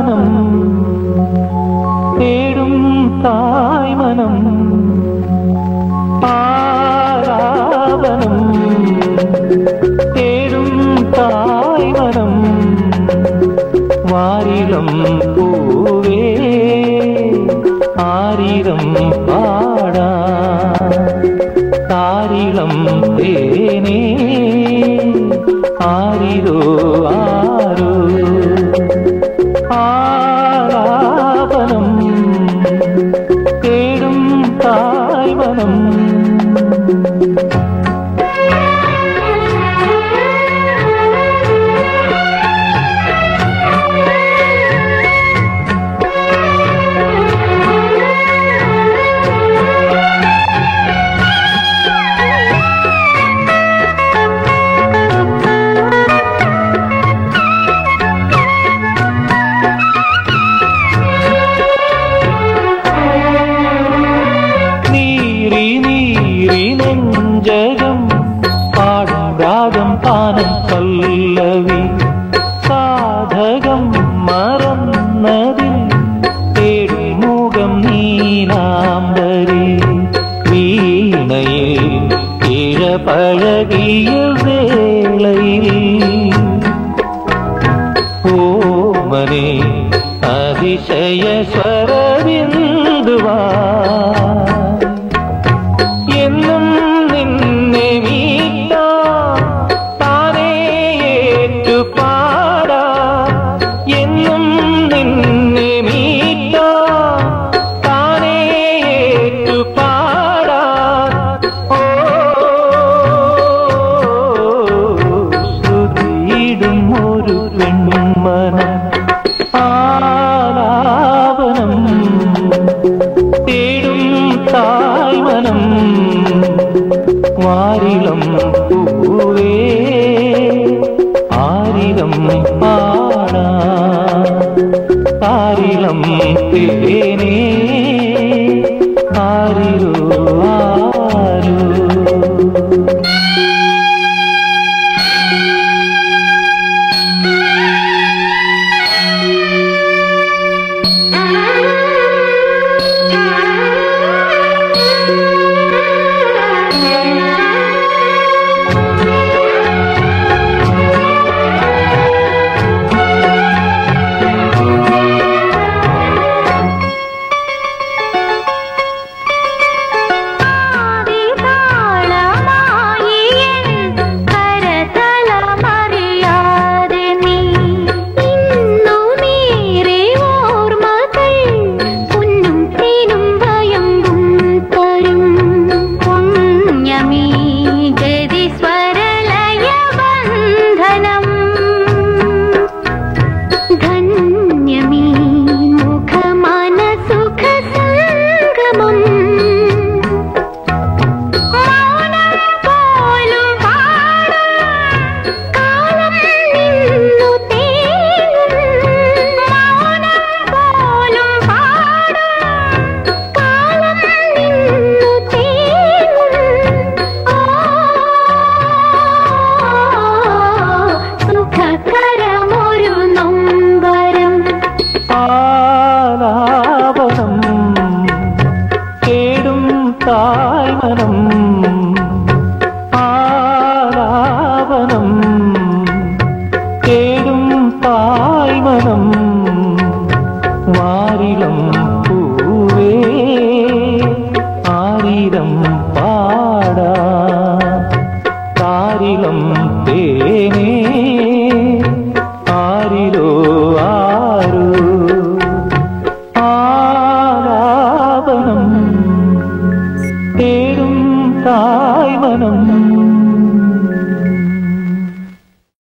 மனம் தேடும் தாய் மனம் ஆராவனம் தேடும் தாய் மனம் வாரிலம் பூவே ஆரிரம் பாடா தாரிளம் தேனே ஆரிரோ ஆரோ ஆலாபனம் தேடும் தாய்வனம் நீரி நீரி நெஞ்சகம் பாடும் ராகம் பானம் பல்லவி சாதகம் மறந்ததில் தேடும் முகம் நீலாம்பரி வீணையில் இழ பழகிய வேளையில் ஓமனே அதிசய ஸ்வரவிந்துவா என்னும் நின்னை மீட்டா தானே ஏற்று பாடா என்னும் நின்னை மீட்டா தானே ஏற்று பாடா ஓ சுதியிடும் ஒரு பெண்மனம் ஆலாபனம் தேடும் தாய்மனம் வாரிலம் பூவே ஆரிரம் பாடா தாரிலம் தேனே ஆரிரோ ஆரோ കരതലമറിയാതെ നീ ഇന്നു നീരെ ഓർമ്മകൾ പൊന്നും തേനും വയമ്പും തരും പുണ്യമീ ഗതി സ്വരലയ ബന്ധനം ധന്യമീ മുഖമന സുഖ സംഗമം മൗനം പോലും പാടും കാലം നിന്നു തേങ്ങും മൗനം പോലും പാടും കാലം നിന്നു തേങ്ങും ഓ സുഖകരമൊരു നൊമ്പരം ആലാപനം കേടും തായ്മനം ആലാപനം കേടും തായ്മനം വാരിളം പൂവേ ആരിരം പാടാ താരിളം തേനേ ആരിരോ ആരോ ആലാപനം തേടും തായ്മനം